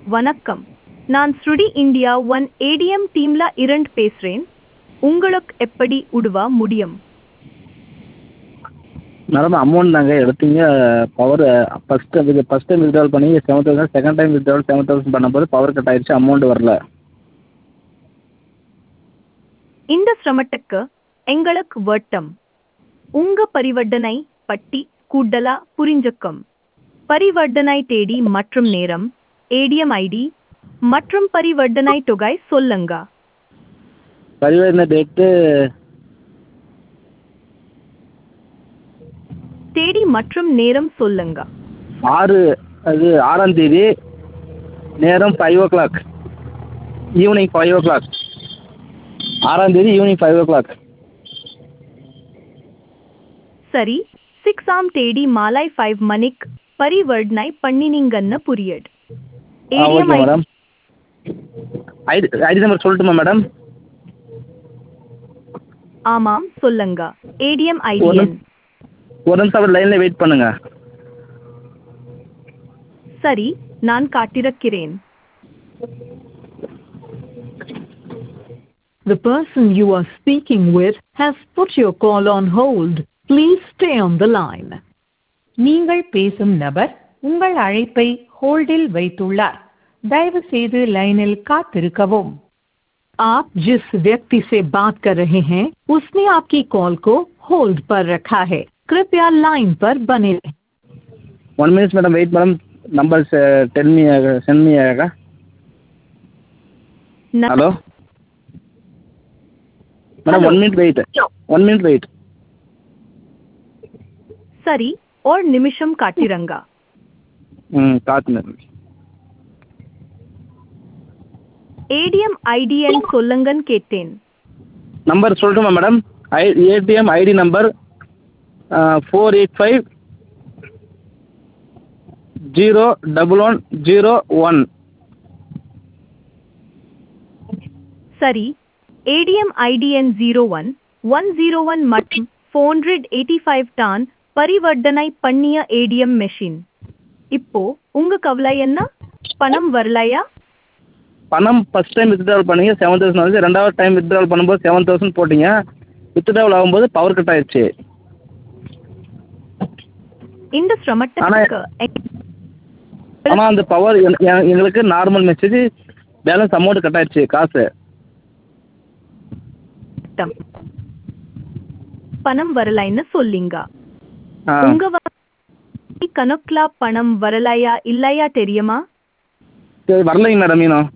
வணக்கம் நான் ஸ்ருடி இந்தியா ஒன் ஏடிஎம் டீம்ல இரண்டு பேசுறேன் உங்களுக்கு எப்படி உதவ முடியும் மேடம் அமௌண்ட் நாங்கள் எடுத்தீங்க பவர் ஃபஸ்ட்டு இது ஃபஸ்ட் டைம் வித்ட்ரால் பண்ணி seven thousand second time withdrawal seven thousand பண்ணும்போது பவர் கட் ஆயிடுச்சு அமௌண்ட் வரல இந்த சிரமத்துக்கு எங்களுக்கு வட்டம் உங்க பரிவர்த்தனை பட்டி கூடுதலா புரிஞ்சுக்கும் பரிவர்த்தனை தேதி மற்றும் நேரம் ஏடிஎம் ஐடி மற்றும் பரிவர்த்தனை தொகை சொல்லுங்க பரிவர்த்தனை டேட்டு தேதி மற்றும் நேரம் சொல்லுங்க ஆறு அது ஆறாம் தேதி நேரம் five o'clock evening five o'clock ஆறாம் தேதி ஈவினிங் ஃபைவ் ஓ கிளாக் சரி சிக்ஸாம் தேதி மாலை ஃபைவ் மணிக்கு பரிவர்த்தனை பண்ணினீங்கன்னு புரியுது ஆ okay ATM madam ID ID number சொல்லட்டுமா மேடம் ஆமாம் சொல்லுங்க ஏடிஎம் ஐடி ஒரு எண் ஒரு நிமிஷம் அப்படியே லைனில் வெயிட் பண்ணுங்கள் சரி நான் காட்டிருக்கிறேன் The person you are speaking with has put your call on hold. Please stay on the line. நீங்கள் பேசும் நபர் உங்கள் அழைப்பை ஹோல்டில் வைத்துள்ளார் தயவு செய்து லைனில் காத்திருக்கவும் आप जिस व्यक्ति से बात कर रहे हैं उसने आपकी कॉल को होल्ड पर रखा है कृपया लाइन पर बने रहें। One minutes madam wait madam number tell me send me ஆகா ந- hello madam one minute wait one minute wait சரி ஒரு நிமிஷம் காட்டிரங்க ம் காட்டுங்க ஏடிஎம் ஐடி எண் சொல்லுங்கன்னு கேட்டேன் நம்பர் சொல்லட்டுமா madam I ATM ID number four eight five zero double one zero one சரி ஏடிஎம் ஐடி எண் zero one one zero one மற்றும் ஃபோர் ஹண்ட்ரட் எயிட்டி ஃபைவ் டான் பரிவர்த்தனை பண்ணிய ஏடிஎம் மெஷின் இப்போ உங்க கவலை என்ன பணம் வரலையா பணம் ஃபஸ்ட் டைம் வித்ட்ரால் பண்ணீங்க செவன் தௌசண்ட் வந்து ரெண்டாவது டைம் வித்ட்ரால் பண்ணும்போது செவன் தௌசண்ட் போட்டீங்க வித்ட்ரால் ஆகும்போது பவர் கட் ஆயிடுச்சு இந்த சிரமத்துக்கு ஆனால் அந்த பவர் எங்களுக்கு normal message balance amount cut ஆயிடுச்சு காசு எங்களுக்கு பணம் வரலைன்னு சொல்லிங்க ஆ உங்க வங்கி கணக்குல பணம் வரலையா இல்லையா தெரியுமா சரி வரலைங்க மேடம் இன்னும்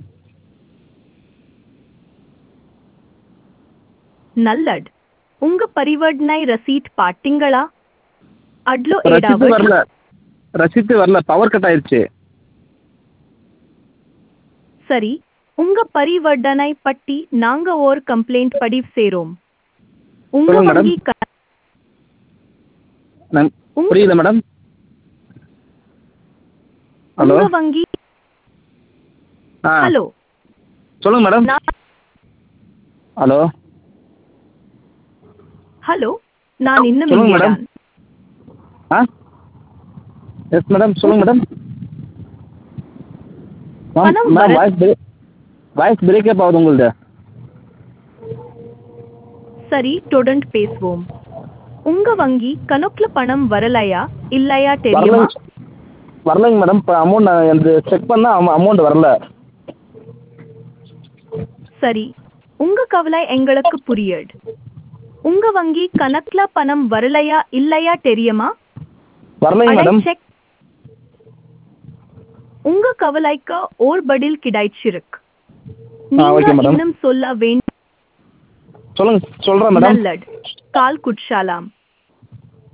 நல்லட் உங்க பரிவர்த்தனை ரசீட் பாத்தீங்களா அட்லோ ரசீது ஏடாவது வரல ரசீது வரல பவர் கட் ஆயிடுச்சு சரி உங்க பரிவர்த்தனை பட்டி நாங்க ஒரு கம்ப்ளைண்ட் பதிவு செய்றோம் உங்க சொல்லுங்க மேடம். வங்கி க- மேம் உங்க- புரியல மேடம் ஹலோ உங்க வங்கி ஆ ஹலோ சொல்லுங்க மேடம் நான் ஹலோ ஹலோ நான் இன்னும் சொல்லுங்க இங்கே மேடம். ஆ எஸ் மேடம் சொல்லுங்க மேடம் பணம் மேம் வர- வாய்ஸ் பிரேக் வாய்ஸ் பிரேக்கப் ஆகுது உங்களுது சரி தொடர்ந்து பேசுவோம் உங்க வங்கி கணக்குல பணம் வரலையா இல்லையா தெரியுமா வரலைங்க வரலைங்க மேடம் இப்போ அமௌண்ட் நான் எனக்கு செக் பண்ணால் அமௌண்ட் வரல சரி உங்க கவலை எங்களுக்கு புரியுது உங்க வங்கி கணக்குல பணம் வரலையா இல்லையா தெரியுமா வரலைங்க அடை மேடம் செக் உங்க கவலைக்கு ஓர் பதில் கிடைச்சிருக்கு ஆ, ஓகே நீங்க மேடம். இன்னும் சொல்ல வேண்டும் சொல்லுங்க சொல்கிறேன் மேடம் நல்லது கால் குட்ஷாலாம்